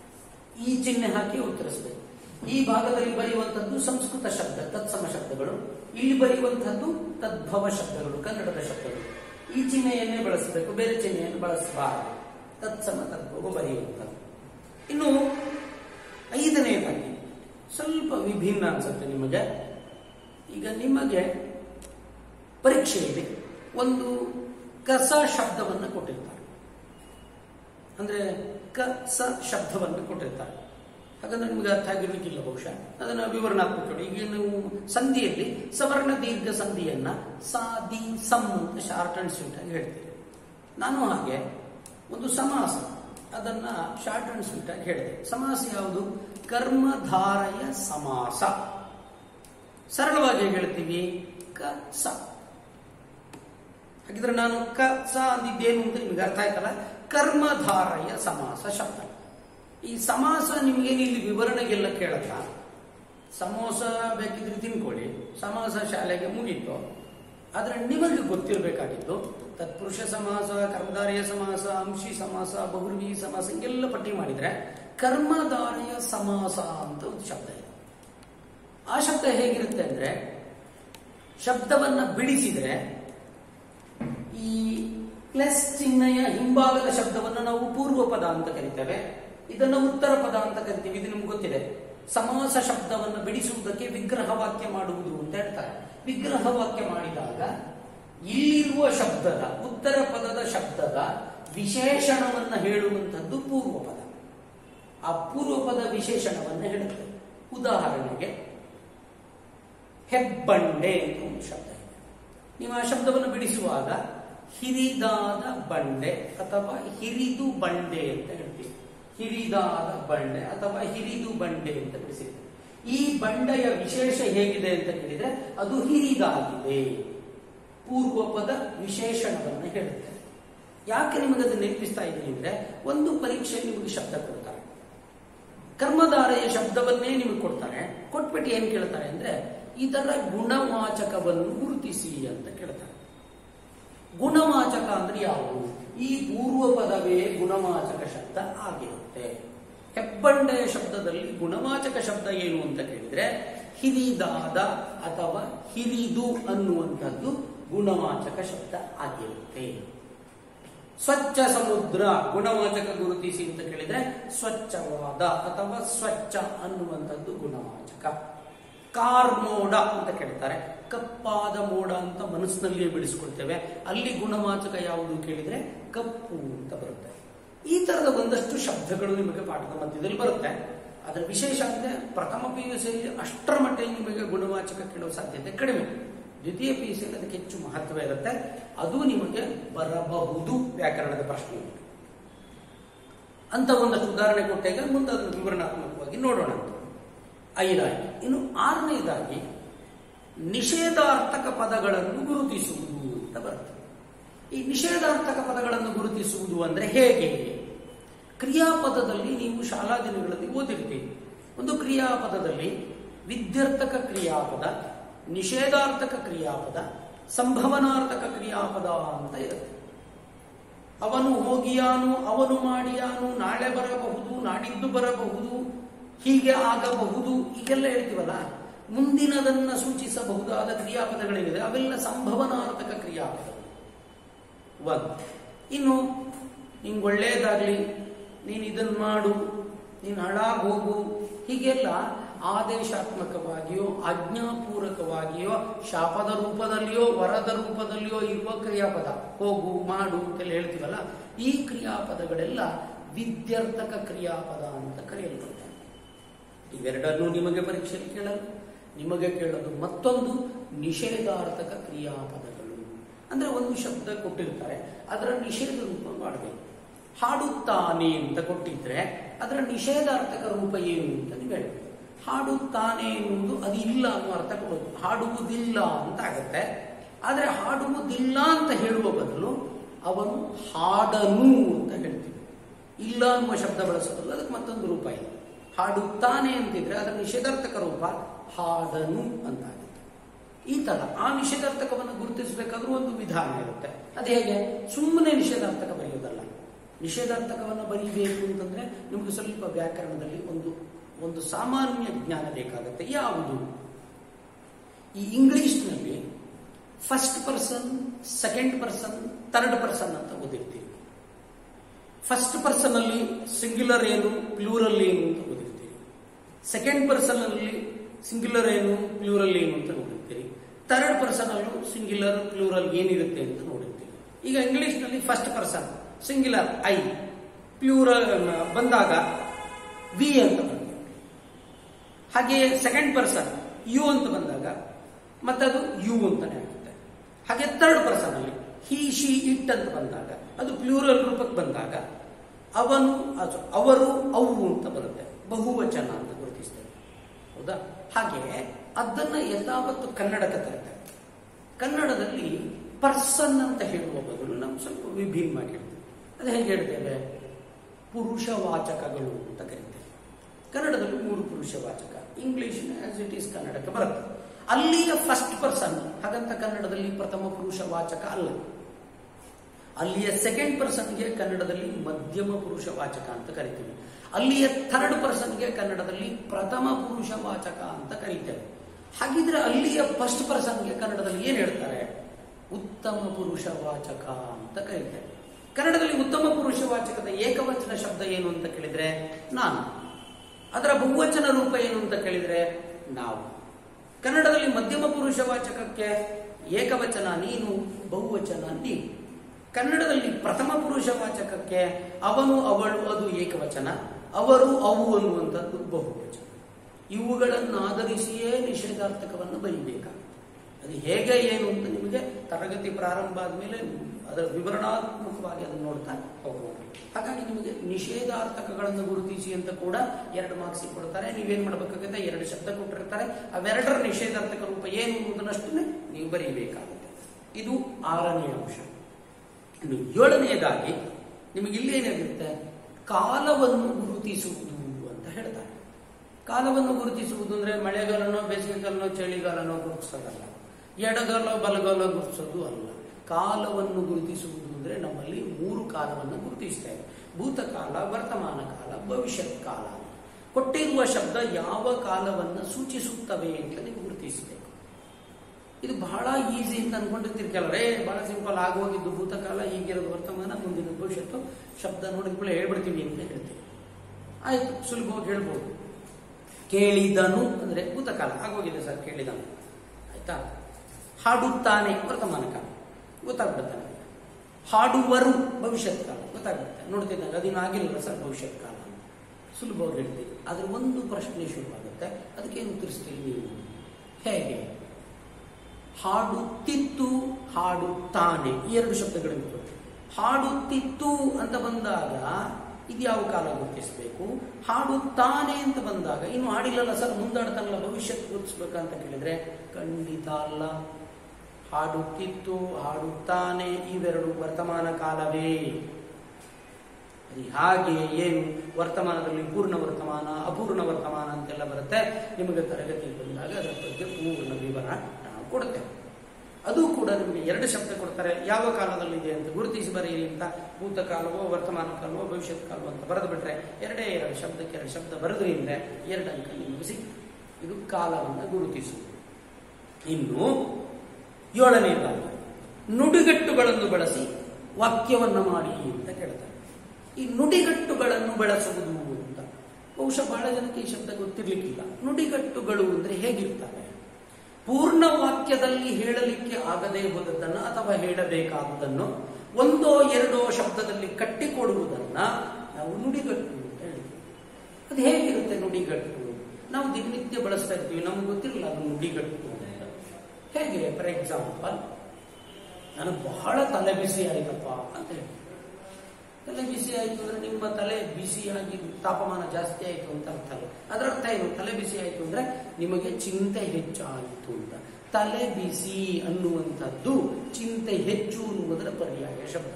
ಈ ಚಿಹ್ನೆ ಹಾಕಿ ಉತ್ತರಿಸಬೇಕು ಈ ಭಾಗದಲ್ಲಿ ಬರೆಯುವಂತದ್ದು ಸಂಸ್ಕೃತ ಶಬ್ದ ತತ್ಸಮ ಶಬ್ದಗಳು ಇಲ್ಲಿ ಬರೆಯುವಂತಹದ್ದು ತದ್ಭವ ಶಬ್ದಗಳು ಕನ್ನಡದ ಶಬ್ದಗಳು ಈ ಚಿಹ್ನೆಯನ್ನೇ ಬಳಸಬೇಕು ಬೇರೆ ಚಿಹ್ನೆಯನ್ನು ಬಳಸಬಾರದು ತತ್ಸಮ ತತ್ವವು ಬರೆಯುವಂಥದ್ದು ಇನ್ನು ಐದನೆಯದಾಗಿ ಸ್ವಲ್ಪ ವಿಭಿನ್ನ ಅನ್ಸುತ್ತೆ ನಿಮಗೆ ಈಗ ನಿಮಗೆ ಪರೀಕ್ಷೆಯಲ್ಲಿ ಒಂದು ಕಸ ಶಬ್ದವನ್ನು ಕೊಟ್ಟಿರ್ತಾರೆ ಅಂದ್ರೆ ಕ ಸ ಶಬ್ದವನ್ನು ಕೊಟ್ಟಿರ್ತಾರೆ ಹಾಗಂದ್ರೆ ನಿಮಗೆ ಅರ್ಥ ಆಗಿರ್ಲಿಕ್ಕಿಲ್ಲ ಬಹುಶಃ ಅದನ್ನು ವಿವರಣಾತ್ಮಕ ಈಗ ನೀವು ಸಂಧಿಯಲ್ಲಿ ಸವರ್ಣ ದೀರ್ಘ ಸಂಧಿಯನ್ನ ಸಾ ದಿ ಸಮ್ ಅಂತ ಶಾರ್ಟ್ ಅಂಡ್ ಸ್ವೀಟ್ ಆಗಿ ಹೇಳ್ತೀರಿ ನಾನು ಹಾಗೆ ಒಂದು ಸಮಾಸ ಅದನ್ನ ಶಾರ್ಟ್ ಅಂಡ್ ಸ್ವೀಟ್ ಆಗಿ ಹೇಳಿದೆ ಸಮಾಸ ಯಾವುದು ಕರ್ಮಧಾರಯ ಸಮಾಸ ಸರಳವಾಗಿ ಹೇಗೆ ಹೇಳ್ತೀವಿ ಕ ಸ ಹಾಗಿದ್ರೆ ನಾನು ಕ ಸ ಅಂದಿದ್ದೇನು ಅಂತ ನಿಮಗೆ ಅರ್ಥ ಆಯ್ತಲ್ಲ ಕರ್ಮಧಾರಯ ಸಮಾಸ ಶಬ್ದ ಈ ಸಮಾಸ ನಿಮಗೆ ಇಲ್ಲಿ ವಿವರಣೆಗೆಲ್ಲ ಕೇಳಲ್ಲ ಸಮೋಸ ಬೇಕಿದ್ರೆ ತಿನ್ಕೊಳ್ಳಿ ಸಮಾಸ ಶಾಲೆಗೆ ಮುಗೀತು ಆದ್ರೆ ನಿಮಗೆ ಗೊತ್ತಿರಬೇಕಾಗಿತ್ತು ತತ್ಪುರುಷ ಸಮಾಸ ಕರ್ಮಧಾರಯ ಸಮಾಸ ಅಂಶಿ ಸಮಾಸ ಬಹುರ್ವಿ ಸಮಾಸ ಹಿಂಗೆಲ್ಲ ಪಟ್ಟಿ ಮಾಡಿದ್ರೆ ಕರ್ಮಧಾರಯ ಸಮಾಸ ಅಂತ ಒಂದು ಶಬ್ದ ಇದೆ ಆ ಶಬ್ದ ಹೇಗಿರುತ್ತೆ ಅಂದ್ರೆ ಶಬ್ದವನ್ನ ಬಿಡಿಸಿದ್ರೆ ಈ ಪ್ಲಸ್ ಚಿಹ್ನೆಯ ಹಿಂಭಾಗದ ಶಬ್ದವನ್ನು ನಾವು ಪೂರ್ವ ಪದ ಅಂತ ಕರಿತೇವೆ ಇದನ್ನ ಉತ್ತರ ಪದ ಅಂತ ಕರಿತೀವಿ ಇದು ನಿಮ್ಗೆ ಗೊತ್ತಿದೆ ಸಮಾಸ ಶಬ್ದವನ್ನು ಬಿಡಿಸುವುದಕ್ಕೆ ವಿಗ್ರಹ ವಾಕ್ಯ ಮಾಡುವುದು ಅಂತ ಹೇಳ್ತಾರೆ ವಿಗ್ರಹ ವಾಕ್ಯ ಮಾಡಿದಾಗ ಇಲ್ಲಿರುವ ಶಬ್ದದ ಉತ್ತರ ಪದದ ಶಬ್ದದ ವಿಶೇಷಣವನ್ನ ಹೇಳುವಂಥದ್ದು ಪೂರ್ವ ಪದ ಆ ಪೂರ್ವ ಪದ ವಿಶೇಷಣವನ್ನ ಹೇಳುತ್ತೆ ಉದಾಹರಣೆಗೆ ಹೆಬ್ಬಂಡೆ ಅಂತ ಒಂದು ಶಬ್ದ ಇದೆ ನೀವು ಆ ಶಬ್ದವನ್ನು ಬಿಡಿಸುವಾಗ ಹಿರಿದಾದ ಬಂಡೆ ಅಥವಾ ಹಿರಿದು ಬಂಡೆ ಅಂತ ಹೇಳ್ತೀವಿ ಹಿರಿದಾದ ಬಂಡೆ ಅಥವಾ ಹಿರಿದು ಬಂಡೆ ಅಂತ ಬಿಡಿಸಿದೆ ಈ ಬಂಡೆಯ ವಿಶೇಷ ಹೇಗಿದೆ ಅಂತ ಹೇಳಿದ್ರೆ ಅದು ಹಿರಿದಾಗಿದೆ ಪೂರ್ವ ಪದ ವಿಶೇಷಣವನ್ನು ಹೇಳುತ್ತೆ ಯಾಕೆ ನಿಮಗೆ ಅದು ನೆನಪಿಸ್ತಾ ಇದ್ದೀನಿ ಅಂದ್ರೆ ಒಂದು ಪರೀಕ್ಷೆಯಲ್ಲಿ ನಿಮಗೆ ಶಬ್ದ ಕೊಡ್ತಾರೆ ಕರ್ಮಧಾರೆಯ ಶಬ್ದವನ್ನೇ ನಿಮಗೆ ಕೊಡ್ತಾರೆ ಕೊಟ್ಬಿಟ್ಟು ಏನ್ ಕೇಳ್ತಾರೆ ಅಂದ್ರೆ ಇದರ ಗುಣವಾಚಕವನ್ನು ಗುರುತಿಸಿ ಅಂತ ಕೇಳ್ತಾರೆ ಗುಣವಾಚಕ ಅಂದ್ರೆ ಯಾವುದು ಈ ಪೂರ್ವ ಪದವೇ ಗುಣವಾಚಕ ಶಬ್ದ ಆಗಿರುತ್ತೆ ಹೆಬ್ಬಂಡೆಯ ಶಬ್ದದಲ್ಲಿ ಗುಣವಾಚಕ ಶಬ್ದ ಏನು ಅಂತ ಕೇಳಿದ್ರೆ ಹಿರಿದಾದ ಅಥವಾ ಹಿರಿದು ಅನ್ನುವಂಥದ್ದು ಗುಣವಾಚಕ ಶಬ್ದ ಆಗಿರುತ್ತೆ ಸ್ವಚ್ಛ ಸಮುದ್ರ ಗುಣವಾಚಕ ಗುರುತಿಸಿ ಅಂತ ಕೇಳಿದ್ರೆ ಸ್ವಚ್ಛವಾದ ಅಥವಾ ಸ್ವಚ್ಛ ಅನ್ನುವಂಥದ್ದು ಗುಣವಾಚಕ ಕಾರ್ ಮೋಡ ಅಂತ ಕೇಳ್ತಾರೆ ಕಪ್ಪಾದ ಮೋಡ ಅಂತ ಮನಸ್ಸಿನಲ್ಲಿಯೇ ಬಿಡಿಸ್ಕೊಳ್ತೇವೆ ಅಲ್ಲಿ ಗುಣವಾಚಕ ಯಾವುದು ಕೇಳಿದ್ರೆ ಕಪ್ಪು ಅಂತ ಬರುತ್ತೆ ಈ ತರದ ಒಂದಷ್ಟು ಶಬ್ದಗಳು ನಿಮಗೆ ಪಾಠದ ಮಧ್ಯದಲ್ಲಿ ಬರುತ್ತೆ ಅದರ ವಿಶೇಷ ಅಂದ್ರೆ ಪ್ರಥಮ ಪಿ ಯು ಸಿಯಲ್ಲಿ ಅಷ್ಟರ ಮಟ್ಟಿಗೆ ನಿಮಗೆ ಗುಣವಾಚಕ ಕೇಳುವ ಸಾಧ್ಯತೆ ಕಡಿಮೆ ದ್ವಿತೀಯ ಪಿ ಯು ಸಿಯಲ್ಲಿ ಅದಕ್ಕೆ ಹೆಚ್ಚು ಮಹತ್ವ ಇರುತ್ತೆ ಅದು ನಿಮಗೆ ಬರಬಹುದು ವ್ಯಾಕರಣದ ಪ್ರಶ್ನೆ ಅಂತ ಒಂದಷ್ಟು ಉದಾಹರಣೆ ಕೊಟ್ಟಾಗ ಮುಂದೆ ಅದನ್ನು ವಿವರಣಾತ್ಮಕವಾಗಿ ನೋಡೋಣ ಐದಾಗಿ ಇನ್ನು ಆರನೇದಾಗಿ ನಿಷೇಧಾರ್ಥಕ ಪದಗಳನ್ನು ಗುರುತಿಸುವುದು ಅಂತ ಬರುತ್ತೆ ಈ ನಿಷೇಧಾರ್ಥಕ ಪದಗಳನ್ನು ಗುರುತಿಸುವುದು ಅಂದ್ರೆ ಹೇಗೆ ಕ್ರಿಯಾಪದದಲ್ಲಿ ನೀವು ಶಾಲಾ ದಿನಗಳಲ್ಲಿ ಓದಿರ್ತೀರಿ ಒಂದು ಕ್ರಿಯಾಪದದಲ್ಲಿ ವಿದ್ಯರ್ಥಕ ಕ್ರಿಯಾಪದ ನಿಷೇಧಾರ್ಥಕ ಕ್ರಿಯಾಪದ ಸಂಭವನಾರ್ಥಕ ಕ್ರಿಯಾಪದ ಅಂತ ಇರುತ್ತೆ ಅವನು ಹೋಗಿಯಾನು ಅವನು ಮಾಡಿಯಾನು ನಾಳೆ ಬರಬಹುದು ನಾಡಿದ್ದು ಬರಬಹುದು ಹೀಗೆ ಆಗಬಹುದು ಹೀಗೆಲ್ಲ ಹೇಳ್ತೀವಲ್ಲ ಮುಂದಿನದನ್ನ ಸೂಚಿಸಬಹುದಾದ ಕ್ರಿಯಾಪದಗಳೇನಿದೆ ಅವೆಲ್ಲ ಸಂಭವನಾರ್ಥಕ ಕ್ರಿಯಾಪದ ಒಂದು ಇನ್ನು ನಿಂಗೆ ಒಳ್ಳೇದಾಗ್ಲಿ ನೀನು ಇದನ್ನ ಮಾಡು ನೀನು ಹಾಳಾಗಿ ಹೋಗು ಹೀಗೆಲ್ಲ ಆದೇಶಾತ್ಮಕವಾಗಿಯೋ ಆಜ್ಞಾಪೂರ್ವಕವಾಗಿಯೋ ಶಾಪದ ರೂಪದಲ್ಲಿಯೋ ವರದ ರೂಪದಲ್ಲಿಯೋ ಇರುವ ಕ್ರಿಯಾಪದ ಹೋಗು ಮಾಡು ಅಂತೆಲ್ಲ ಹೇಳ್ತೀವಲ್ಲ ಈ ಕ್ರಿಯಾಪದಗಳೆಲ್ಲ ವಿದ್ಯರ್ಥಕ ಕ್ರಿಯಾಪದ ಅಂತ ಕರೆಯಲ್ಪಡ್ತಾರೆ ಇವೆರಡನ್ನೂ ನಿಮಗೆ ಪರೀಕ್ಷೆಯಲ್ಲಿ ಕೇಳಲು ನಿಮಗೆ ಕೇಳೋದು ಮತ್ತೊಂದು ನಿಷೇಧಾರ್ಥಕ ಕ್ರಿಯಾಪದಗಳು ಅಂದ್ರೆ ಒಂದು ಶಬ್ದ ಕೊಟ್ಟಿರ್ತಾರೆ ಅದರ ನಿಷೇಧ ರೂಪ ಮಾಡಬೇಕು ಹಾಡುತ್ತಾನೆ ಅಂತ ಕೊಟ್ಟಿದ್ರೆ ಅದರ ನಿಷೇಧಾರ್ಥಕ ರೂಪ ಏನು ಅಂತ ನೀವು ಹೇಳ್ಬೇಕು ಹಾಡುತ್ತಾನೆ ಎನ್ನುವುದು ಅದು ಇಲ್ಲ ಅನ್ನೋ ಅರ್ಥ ಕೊಡೋದು ಹಾಡುವುದಿಲ್ಲ ಅಂತ ಆಗತ್ತೆ ಆದ್ರೆ ಹಾಡುವುದಿಲ್ಲ ಅಂತ ಹೇಳುವ ಬದಲು ಅವನು ಹಾಡನು ಅಂತ ಹೇಳ್ತೀವಿ ಇಲ್ಲ ಅನ್ನುವ ಶಬ್ದ ಬಳಸೋದಲ್ಲ ಅದಕ್ಕೆ ಮತ್ತೊಂದು ರೂಪ ಇದೆ ಹಾಡುತ್ತಾನೆ ಅಂತಿದ್ರೆ ಅದರ ನಿಷೇಧಾರ್ಥಕ ರೂಪ ಹಾಡನು ಅಂತ ಆಗುತ್ತೆ ಈ ತರ ಆ ನಿಷೇಧಾರ್ಥಕವನ್ನು ಗುರುತಿಸಬೇಕಾದ್ರೂ ಒಂದು ವಿಧಾನ ಇರುತ್ತೆ ಅದು ಹೇಗೆ ಸುಮ್ಮನೆ ನಿಷೇಧಾರ್ಥಕ ಬರೆಯೋದಲ್ಲ ನಿಷೇಧಾರ್ಥಕವನ್ನು ಬರೀಬೇಕು ಅಂತಂದ್ರೆ ನಿಮಗೆ ಸ್ವಲ್ಪ ವ್ಯಾಕರಣದಲ್ಲಿ ಒಂದು ಒಂದು ಸಾಮಾನ್ಯ ಜ್ಞಾನ ಬೇಕಾಗುತ್ತೆ ಯಾವುದು ಈ ಇಂಗ್ಲಿಷ್ನಲ್ಲಿ first person second person third person ಅಂತ ಓದಿರ್ತೀವಿ ಫಸ್ಟ್ ಪರ್ಸನ್ ಅಲ್ಲಿ ಸಿಂಗ್ಯುಲರ್ ಏನು ಪ್ಲೂರಲ್ ಏನು ಅಂತ ಓದಿರ್ತೀವಿ ಸೆಕೆಂಡ್ ಪರ್ಸನ್ ಅಲ್ಲಿ ಸಿಂಗ್ಯುಲರ್ ಏನು ಪ್ಲೂರಲ್ ಏನು ಅಂತ ನೋಡಿರ್ತೀರಿ ಥರ್ಡ್ ಪರ್ಸನ್ ಅಲ್ಲೂ ಸಿಂಗ್ಯುಲರ್ ಪ್ಲೂರಲ್ ಏನಿರುತ್ತೆ ಅಂತ ನೋಡಿರ್ತೀವಿ ಈಗ ಇಂಗ್ಲಿಷ್ ನಲ್ಲಿ first person singular I plural ಬಂದಾಗ ವಿ ಅಂತ ಬರುತ್ತೆ ಹಾಗೆ ಸೆಕೆಂಡ್ ಪರ್ಸನ್ ಯು ಅಂತ ಬಂದಾಗ ಮತ್ತದು ಯು ಅಂತಾನೆ ಆಗುತ್ತೆ ಹಾಗೆ ಥರ್ಡ್ ಪರ್ಸನ್ ಅಲ್ಲಿ ಹಿ ಶಿ ಇಟ್ ಅಂತ ಬಂದಾಗ ಅದು ಪ್ಲೂರಲ್ ರೂಪಕ್ಕೆ ಬಂದಾಗ ಅವನು ಅದು ಅವರು ಅವು ಅಂತ ಬರುತ್ತೆ ಬಹುವಚನ ಅಂತ ಗುರುತಿಸ್ತೇವೆ ಹೌದಾ ಹಾಗೆ ಅದನ್ನ ಯಥಾವತ್ತು ಕನ್ನಡಕ್ಕೆ ತರ್ತಾರೆ ಕನ್ನಡದಲ್ಲಿ ಪರ್ಸನ್ ಅಂತ ಹೇಳುವ ಬದಲು ನಾವು ಸ್ವಲ್ಪ ವಿಭಿನ್ನವಾಗಿ ಹೇಳ್ತೇವೆ ಅದು ಹೇಗೆ ಹೇಳ್ತೇವೆ ಪುರುಷವಾಚಕಗಳು ಅಂತ ಕರಿತೇವೆ ಕನ್ನಡದಲ್ಲಿ ಮೂರು ಪುರುಷವಾಚಕ ಇಂಗ್ಲಿಷ್ ಆಸ್ ಇಟ್ ಈಸ್ ಕನ್ನಡಕ್ಕೆ ಬರುತ್ತೆ ಅಲ್ಲಿಯ ಫಸ್ಟ್ ಪರ್ಸನ್ ಹಾಗಂತ ಕನ್ನಡದಲ್ಲಿ ಪ್ರಥಮ ಪುರುಷವಾಚಕ ಅಲ್ಲ ಅಲ್ಲಿಯ ಸೆಕೆಂಡ್ ಪರ್ಸನ್ಗೆ ಕನ್ನಡದಲ್ಲಿ ಮಧ್ಯಮ ಪುರುಷವಾಚಕ ಅಂತ ಕರಿತೀವಿ ಅಲ್ಲಿಯ ಥರ್ಡ್ ಪರ್ಸನ್ಗೆ ಕನ್ನಡದಲ್ಲಿ ಪ್ರಥಮ ಪುರುಷವಾಚಕ ಅಂತ ಕರೀತೇವೆ ಹಾಗಿದ್ರೆ ಅಲ್ಲಿಯ ಫಸ್ಟ್ ಪರ್ಸನ್ಗೆ ಕನ್ನಡದಲ್ಲಿ ಏನ್ ಹೇಳ್ತಾರೆ ಉತ್ತಮ ಪುರುಷವಾಚಕ ಅಂತ ಕರೀತೇವೆ ಕನ್ನಡದಲ್ಲಿ ಉತ್ತಮ ಪುರುಷವಾಚಕದ ಏಕವಚನ ಶಬ್ದ ಏನು ಅಂತ ಕೇಳಿದ್ರೆ ನಾನು ಅದರ ಬಹುವಚನ ರೂಪ ಏನು ಅಂತ ಕೇಳಿದ್ರೆ ನಾವು ಕನ್ನಡದಲ್ಲಿ ಮಧ್ಯಮ ಪುರುಷವಾಚಕಕ್ಕೆ ಏಕವಚನ ನೀನು ಬಹುವಚನ ನೀವು ಕನ್ನಡದಲ್ಲಿ ಪ್ರಥಮ ಪುರುಷವಾಚಕಕ್ಕೆ ಅವನು ಅವಳು ಅದು ಏಕವಚನ ಅವರು ಅವು ಅನ್ನುವಂಥದ್ದು ಬಹುವಚನ ಇವುಗಳನ್ನು ಆಧರಿಸಿಯೇ ನಿಷೇಧಾರ್ಥಕವನ್ನು ಬರೀಬೇಕಾಗುತ್ತೆ ಅದು ಹೇಗೆ ಏನು ಅಂತ ನಿಮಗೆ ತರಗತಿ ಪ್ರಾರಂಭ ಆದ್ಮೇಲೆ ಅದರ ವಿವರಣಾತ್ಮಕವಾಗಿ ಅದನ್ನು ನೋಡ್ತಾ ಹೋಗಬಹುದು ಹಾಗಾಗಿ ನಿಮಗೆ ನಿಷೇಧಾರ್ಥಕಗಳನ್ನು ಗುರುತಿಸಿ ಅಂತ ಕೂಡ ಎರಡು ಮಾರ್ಕ್ಸ್ ಕೊಡ್ತಾರೆ ನೀವೇನ್ ಮಾಡಬೇಕಾಗುತ್ತೆ ಎರಡು ಶಬ್ದ ಕೊಟ್ಟಿರ್ತಾರೆ ಅವೆರಡರ ನಿಷೇಧಾರ್ಥಕ ರೂಪ ಏನು ಅನ್ನೋದನ್ನಷ್ಟನ್ನೇ ನೀವು ಬರೀಬೇಕಾಗುತ್ತೆ ಇದು ಆರನೇ ಅಂಶ ಇನ್ನು ಏಳನೆಯದಾಗಿ ನಿಮಗೆ ಇಲ್ಲಿ ಏನಾಗುತ್ತೆ ಕಾಲವನ್ನು ಗುರುತಿಸುವುದು ಅಂತ ಹೇಳ್ತಾರೆ ಕಾಲವನ್ನು ಗುರುತಿಸುವುದು ಅಂದ್ರೆ ಮಳೆಗಾಲನೋ ಬೇಸಿಗೆಗಾಲನೋ ಚಳಿಗಾಲನೋ ಗುರುತಿಸೋದಲ್ಲ ಎಡಗಾಲ ಬಲಗಾಲ ಗುರುತಿಸೋದು ಅಲ್ಲ ಕಾಲವನ್ನು ಗುರುತಿಸುವುದು ಅಂದ್ರೆ ನಮ್ಮಲ್ಲಿ ಮೂರು ಕಾಲವನ್ನು ಗುರುತಿಸ್ತೇವೆ ಭೂತಕಾಲ ವರ್ತಮಾನ ಕಾಲ ಭವಿಷ್ಯತ್ ಕಾಲ ಕೊಟ್ಟಿರುವ ಶಬ್ದ ಯಾವ ಕಾಲವನ್ನು ಸೂಚಿಸುತ್ತವೆ ಅಂತ ನೀವು ಗುರುತಿಸಬೇಕು ಇದು ಬಹಳ ಈಸಿ ಅಂತ ಅನ್ಕೊಂಡಿರ್ತೀರಿ ಕೆಲವರೇ ಬಹಳ ಸಿಂಪಲ್ ಆಗೋಗಿದ್ದು ಭೂತಕಾಲ ಈಗಿರೋದು ವರ್ತಮಾನ ಮುಂದಿನ ಭವಿಷ್ಯತ್ತು ಶಬ್ದ ನೋಡಿದ ಕೂಡ ಹೇಳ್ಬಿಡ್ತೀವಿ ಅಂತ ಹೇಳ್ತೀವಿ ಆಯ್ತು ಸುಲಭವಾಗಿ ಹೇಳ್ಬೋದು ಕೇಳಿದನು ಅಂದ್ರೆ ಭೂತಕಾಲ ಆಗೋಗಿದೆ ಸರ್ ಕೇಳಿದನು ಆಯ್ತಾ ಹಾಡುತ್ತಾನೆ ವರ್ತಮಾನ ಕಾಲ ಗೊತ್ತಾಗ್ಬಿಡುತ್ತೆ ಹಾಡುವರು ಭವಿಷ್ಯತ್ ಕಾಲ ಗೊತ್ತಾಗ್ಬಿಡುತ್ತೆ ನೋಡ್ತಿದ್ದಾಗ ಅದಿನ್ನು ಆಗಿಲ್ಲ ಸರ್ ಭವಿಷ್ಯತ್ ಕಾಲ ಅಂತ ಸುಲಭವಾಗಿ ಹೇಳ್ತೀವಿ ಆದ್ರೆ ಒಂದು ಪ್ರಶ್ನೆ ಶುರುವಾಗುತ್ತೆ ಅದಕ್ಕೇನು ಉತ್ತರಿಸ್ತೀವಿ ನೀವು ಹೇಗೆ ಹಾಡುತ್ತಿತ್ತು ಹಾಡುತ್ತಾನೆ ಈ ಎರಡು ಶಬ್ದಗಳಿತ್ತು ಹಾಡುತ್ತಿತ್ತು ಅಂತ ಬಂದಾಗ ಇದು ಯಾವ ಕಾಲ ಗುರುತಿಸಬೇಕು ಹಾಡುತ್ತಾನೆ ಅಂತ ಬಂದಾಗ ಇನ್ನು ಹಾಡಿಲ್ಲಲ್ಲ ಸರ್ ಮುಂದಾಡ್ತಾನಲ್ಲ ಭವಿಷ್ಯತ್ ಗುರುತಿಸ್ಬೇಕಂತ ಕೇಳಿದ್ರೆ ಖಂಡಿತ ಅಲ್ಲ ಹಾಡುತ್ತಿತ್ತು ಹಾಡುತ್ತಾನೆ ಇವೆರಡು ವರ್ತಮಾನ ಕಾಲವೇ ಅದು ಹಾಗೆ ಏನು ವರ್ತಮಾನದಲ್ಲಿ ಪೂರ್ಣ ವರ್ತಮಾನ ಅಪೂರ್ಣ ವರ್ತಮಾನ ಅಂತೆಲ್ಲ ಬರುತ್ತೆ ನಿಮಗೆ ತರಗತಿ ಬಂದಾಗ ಅದರ ಬಗ್ಗೆ ಪೂರ್ಣ ವಿವರ ನಾವು ಕೊಡ್ತೇವೆ ಅದು ಕೂಡ ನಿಮಗೆ ಎರಡು ಶಬ್ದ ಕೊಡ್ತಾರೆ ಯಾವ ಕಾಲದಲ್ಲಿದೆ ಅಂತ ಗುರುತಿಸಿ ಬರೆಯಿರಿ ಅಂತ ಭೂತಕಾಲವೋ ವರ್ತಮಾನ ಕಾಲವೋ ಭವಿಷ್ಯತ್ ಕಾಲವೋ ಅಂತ ಬರೆದು ಬಿಟ್ರೆ ಎರಡೇ ಎರಡು ಶಬ್ದಕ್ಕೆ ಎರಡು ಶಬ್ದ ಬರೆದ್ರಿ ಅಂದ್ರೆ ಎರಡು ಅಂಕ ನಿಮಗೆ ಸಿಕ್ತು ಇದು ಕಾಲವನ್ನು ಗುರುತಿಸುವುದು ಇನ್ನು ಏಳನೇದಾಗಿ ನುಡಿಗಟ್ಟುಗಳನ್ನು ಬಳಸಿ ವಾಕ್ಯವನ್ನು ಮಾಡಿ ಅಂತ ಕೇಳ್ತಾರೆ ಈ ನುಡಿಗಟ್ಟುಗಳನ್ನು ಬಳಸುವುದು ಅಂತ ಬಹುಶಃ ಬಹಳ ಜನಕ್ಕೆ ಈ ಶಬ್ದ ಗೊತ್ತಿರ್ಲಿಕ್ಕಿಲ್ಲ ನುಡಿಗಟ್ಟುಗಳು ಅಂದ್ರೆ ಹೇಗಿರ್ತವೆ ಪೂರ್ಣ ವಾಕ್ಯದಲ್ಲಿ ಹೇಳಲಿಕ್ಕೆ ಆಗದೇ ಹೋದದ್ದನ್ನು ಅಥವಾ ಹೇಳಬೇಕಾದುದನ್ನು ಒಂದೋ ಎರಡೋ ಶಬ್ದದಲ್ಲಿ ಕಟ್ಟಿಕೊಡುವುದನ್ನ ನಾವು ನುಡಿಗಟ್ಟು ಅಂತ ಹೇಳ್ತೀವಿ ಅದು ಹೇಗಿರುತ್ತೆ ನುಡಿಗಟ್ಟು ನಾವು ದಿನನಿತ್ಯ ಬಳಸ್ತಾ ಇರ್ತೀವಿ ನಮ್ಗೆ ಗೊತ್ತಿರಲ್ಲ ಅದು ನುಡಿಗಟ್ಟು ಅಂತ ಹೇಗೆ ಫಾರ್ ಎಕ್ಸಾಂಪಲ್ ನನಗೆ ಬಹಳ ತಲೆ ಬಿಸಿ ಆಯ್ತಪ್ಪ ಅಂತ ಹೇಳಿ ತಲೆ ಬಿಸಿ ಆಯ್ತು ಅಂದ್ರೆ ನಿಮ್ಮ ತಲೆ ಬಿಸಿಯಾಗಿ ತಾಪಮಾನ ಜಾಸ್ತಿ ಆಯ್ತು ಅಂತ ಅರ್ಥ ಅಲ್ಲ ಅದರ ಅರ್ಥ ಏನು ತಲೆ ಬಿಸಿ ಆಯ್ತು ಅಂದ್ರೆ ನಿಮಗೆ ಚಿಂತೆ ಹೆಚ್ಚಾಯಿತು ಅಂತ ತಲೆ ಬಿಸಿ ಅನ್ನುವಂಥದ್ದು ಚಿಂತೆ ಹೆಚ್ಚು ಅನ್ನುವುದರ ಪರ್ಯಾಯ ಶಬ್ದ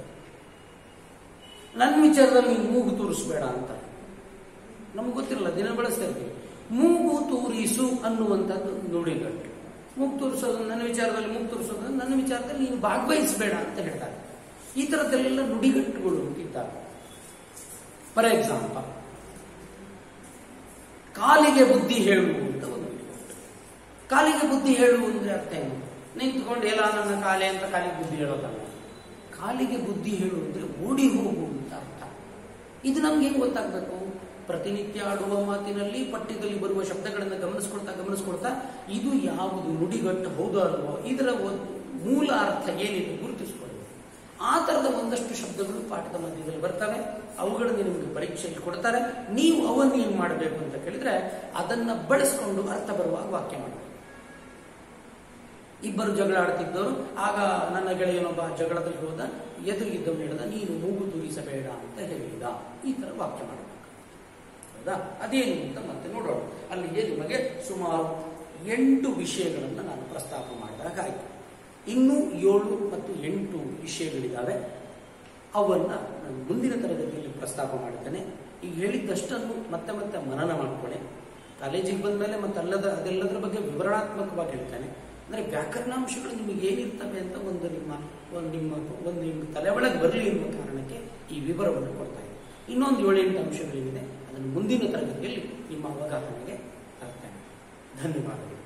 ನನ್ನ ವಿಚಾರದಲ್ಲಿ ನೀನು ಮೂಗು ತೂರಿಸ್ಬೇಡ ಅಂತ ನಮ್ಗೆ ಗೊತ್ತಿರಲ್ಲ ದಿನ ಬಳಸ್ತಾ ಇರ್ತೀವಿ ಮೂಗು ತೂರಿಸು ಅನ್ನುವಂಥದ್ದು ನುಡಿಗಟ್ಟು ಮೂಗು ತೋರಿಸೋದು ನನ್ನ ವಿಚಾರದಲ್ಲಿ ಮೂಗು ತೋರಿಸೋದು ನನ್ನ ವಿಚಾರದಲ್ಲಿ ನೀನು ಭಾಗವಹಿಸಬೇಡ ಅಂತ ಹೇಳ್ತಾರೆ ಈ ತರದ್ದೆಲ್ಲ ನುಡಿಗಟ್ಟುಗಳು ಅಂತಿದ್ದಾರೆ ಫಾರ್ ಎಕ್ಸಾಂಪಲ್ ಕಾಲಿಗೆ ಬುದ್ಧಿ ಹೇಳು ಅಂತ ಒಂದು ನುಡಿಗಟ್ಟು ಕಾಲಿಗೆ ಬುದ್ಧಿ ಹೇಳು ಅಂದ್ರೆ ಅರ್ಥ ಏನು ನಿಂತ್ಕೊಂಡು ಎಲ್ಲ ನನ್ನ ಕಾಲೆ ಅಂತ ಕಾಲಿಗೆ ಬುದ್ಧಿ ಹೇಳೋದಲ್ಲ ಕಾಲಿಗೆ ಬುದ್ಧಿ ಹೇಳು ಅಂದ್ರೆ ಓಡಿ ಹೋಗು ಅಂತ ಅರ್ಥ ಇದು ನಮ್ಗೆ ಹೆಂಗ್ ಗೊತ್ತಾಗ್ಬೇಕು ಪ್ರತಿನಿತ್ಯ ಆಡುವ ಮಾತಿನಲ್ಲಿ ಪಠ್ಯದಲ್ಲಿ ಬರುವ ಶಬ್ದಗಳನ್ನು ಗಮನಿಸ್ಕೊಳ್ತಾ ಗಮನಿಸ್ಕೊಳ್ತಾ ಇದು ಯಾವುದು ನುಡಿಗಟ್ಟು ಹೌದೋ ಅಲ್ವೋ ಇದರ ಒಂದು ಮೂಲ ಅರ್ಥ ಏನಿದೆ ಗುರುತಿಸ್ಕೊಳ್ಳಿ ಆ ತರದ ಒಂದಷ್ಟು ಶಬ್ದಗಳು ಪಾಠದ ಮಧ್ಯದಲ್ಲಿ ಬರ್ತವೆ ಅವುಗಳನ್ನು ನಿಮಗೆ ಪರೀಕ್ಷೆಯಲ್ಲಿ ಕೊಡ್ತಾರೆ ನೀವು ಅವನ್ನ ಏನ್ ಮಾಡಬೇಕು ಅಂತ ಕೇಳಿದ್ರೆ ಅದನ್ನ ಬಳಸ್ಕೊಂಡು ಅರ್ಥ ಬರುವಾಗ ವಾಕ್ಯ ಮಾಡಬೇಕು ಇಬ್ಬರು ಜಗಳ ಆಡ್ತಿದ್ದವರು ಆಗ ನನ್ನ ಗೆಳೆಯನೊಬ್ಬ ಜಗಳದಲ್ಲಿ ಹೋದ ಎದುರಿಗಿದ್ದವನು ಹೇಳಿದ ನೀನು ಮೂಗು ತೂರಿಸಬೇಡ ಅಂತ ಹೇಳಿದ ಈ ತರ ವಾಕ್ಯ ಮಾಡಬೇಕು ಹೌದಾ ಅದೇನು ಅಂತ ಮತ್ತೆ ನೋಡೋಣ ಅಲ್ಲಿಗೆ ನಿಮಗೆ ಸುಮಾರು ಎಂಟು ವಿಷಯಗಳನ್ನು ನಾನು ಪ್ರಸ್ತಾಪ ಮಾಡಿದಾಗ ಆಯ್ತು ಇನ್ನೂ ಏಳು ಮತ್ತು ಎಂಟು ವಿಷಯಗಳಿದ್ದಾವೆ ಅವನ್ನ ನಾನು ಮುಂದಿನ ತರಗತಿಯಲ್ಲಿ ಪ್ರಸ್ತಾಪ ಮಾಡಿದ್ದೇನೆ ಈಗ ಹೇಳಿದ್ದಷ್ಟನ್ನು ಮತ್ತೆ ಮತ್ತೆ ಮನನ ಮಾಡ್ಕೊಳ್ಳಿ ಕಾಲೇಜಿಗೆ ಬಂದಮೇಲೆ ಮತ್ತೆ ಅಲ್ಲದ ಅದೆಲ್ಲದರ ಬಗ್ಗೆ ವಿವರಣಾತ್ಮಕವಾಗಿ ಹೇಳ್ತೇನೆ ಅಂದ್ರೆ ವ್ಯಾಕರಣಾಂಶಗಳು ನಿಮಗೆ ಏನಿರ್ತವೆ ಅಂತ ಒಂದು ನಿಮ್ಮ ಒಂದು ನಿಮ್ಮ ಒಂದು ನಿಮ್ಮ ತಲೆ ಒಳಗೆ ಬರಲಿ ಎನ್ನುವ ಕಾರಣಕ್ಕೆ ಈ ವಿವರವನ್ನು ಕೊಡ್ತಾ ಇದ್ದೀನಿ ಇನ್ನೊಂದು ಏಳೆಂಟು ಅಂಶಗಳೇನಿದೆ ಅದನ್ನು ಮುಂದಿನ ತರಗತಿಯಲ್ಲಿ ನಿಮ್ಮ ಅವಗಾಹನೆಗೆ ತರ್ತೇನೆ ಧನ್ಯವಾದಗಳು